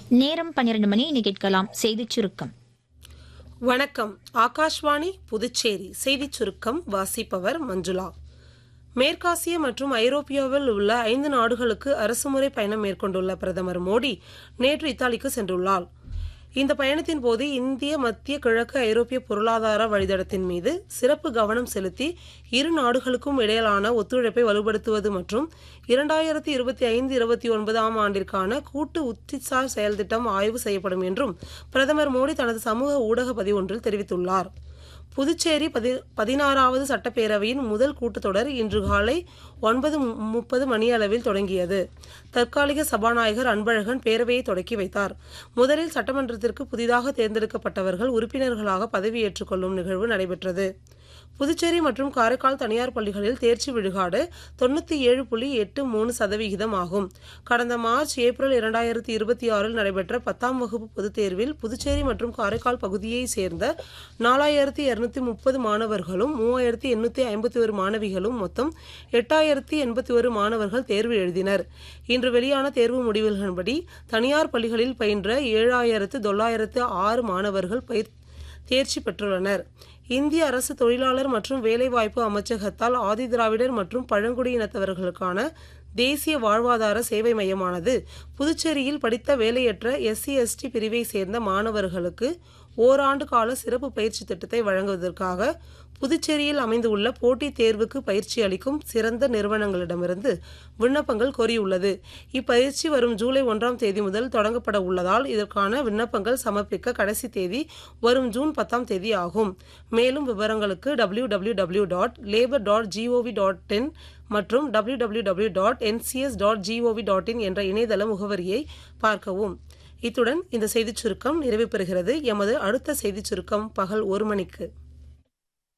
நேரம் பன்னிரண்டு மணி இனி கேட்கலாம் செய்திச் சுருக்கம் வணக்கம் ஆகாஷ்வாணி புதுச்சேரி செய்திச் சுருக்கம் வாசிப்பவர் மஞ்சுளா மேற்காசிய மற்றும் ஐரோப்பியாவில் உள்ள ஐந்து நாடுகளுக்கு அரசுமுறை பயணம் மேற்கொண்டுள்ள பிரதமர் மோடி நேற்று இத்தாலிக்கு சென்றுள்ளார் இந்த பயணத்தின் போது இந்திய மத்திய கிழக்கு ஐரோப்பிய பொருளாதார வழித்தடத்தின் மீது சிறப்பு கவனம் செலுத்தி இரு நாடுகளுக்கும் இடையிலான ஒத்துழைப்பை வலுப்படுத்துவது மற்றும் இரண்டாயிரத்தி இருபத்தி ஐந்து இருபத்தி ஒன்பதாம் ஆண்டிற்கான கூட்டு உத்திசார் செயல் திட்டம் ஆய்வு செய்யப்படும் என்றும் பிரதமர் மோடி தனது சமூக ஊடக பதிவொன்றில் தெரிவித்துள்ளார் புதுச்சேரி பதி பதினாறாவது சட்டப்பேரவையின் முதல் கூட்டத்தொடர் இன்று காலை ஒன்பது முப்பது மணியளவில் தொடங்கியது தற்காலிக சபாநாயகர் அன்பழகன் பேரவையை தொடக்கி வைத்தார் முதலில் சட்டமன்றத்திற்கு புதிதாக தேர்ந்தெடுக்கப்பட்டவர்கள் உறுப்பினர்களாக பதவியேற்றுக் கொள்ளும் நிகழ்வு நடைபெற்றது புதுச்சேரி மற்றும் காரைக்கால் தனியார் பள்ளிகளில் தேர்ச்சி விழுகாடு தொண்ணூற்றி ஏழு புள்ளி எட்டு மூணு சதவிகிதம் ஆகும் கடந்த மார்ச் ஏப்ரல் இரண்டாயிரத்தி இருபத்தி ஆறில் நடைபெற்ற பத்தாம் வகுப்பு பொதுத் தேர்வில் புதுச்சேரி மற்றும் காரைக்கால் பகுதியைச் சேர்ந்த நாலாயிரத்தி இருநூத்தி முப்பது மாணவர்களும் மூவாயிரத்தி எண்ணூற்றி ஐம்பத்தி ஒரு மாணவிகளும் மொத்தம் எட்டாயிரத்தி எண்பத்தி ஒரு மாணவர்கள் தேர்வு எழுதினர் இன்று வெளியான தேர்வு முடிவுகளின்படி தனியார் பள்ளிகளில் பயின்ற ஏழாயிரத்து தொள்ளாயிரத்து ஆறு மாணவர்கள் பயிர் தேர்ச்சி பெற்றுள்ளனர் இந்திய அரசு தொழிலாளர் மற்றும் வேலைவாய்ப்பு அமைச்சகத்தால் ஆதிதிராவிடர் மற்றும் பழங்குடியினத்தவர்களுக்கான தேசிய வாழ்வாதார சேவை மையமானது புதுச்சேரியில் படித்த வேலையற்ற எஸ்சி எஸ்டி பிரிவை சேர்ந்த மாணவர்களுக்கு ஓராண்டு கால சிறப்பு பயிற்சி திட்டத்தை வழங்குவதற்காக புதுச்சேரியில் அமைந்துள்ள போட்டித் தேர்வுக்கு பயிற்சி அளிக்கும் சிறந்த நிறுவனங்களிடமிருந்து விண்ணப்பங்கள் கோரியுள்ளது இப்பயிற்சி வரும் ஜூலை ஒன்றாம் தேதி முதல் தொடங்கப்பட உள்ளதால் இதற்கான விண்ணப்பங்கள் சமர்ப்பிக்க கடைசி தேதி வரும் ஜூன் பத்தாம் தேதி ஆகும் மேலும் விவரங்களுக்கு W W W dot labour dot GOV dot in மற்றும் W W W dot NCS dot GOV dot in என்ற இணையதள முகவரியை பார்க்கவும் இத்துடன் இந்த செய்திச் சுருக்கம் நிறைவு பெறுகிறது எமது அடுத்த செய்திச் சுருக்கம் பகல் ஒரு மணிக்கு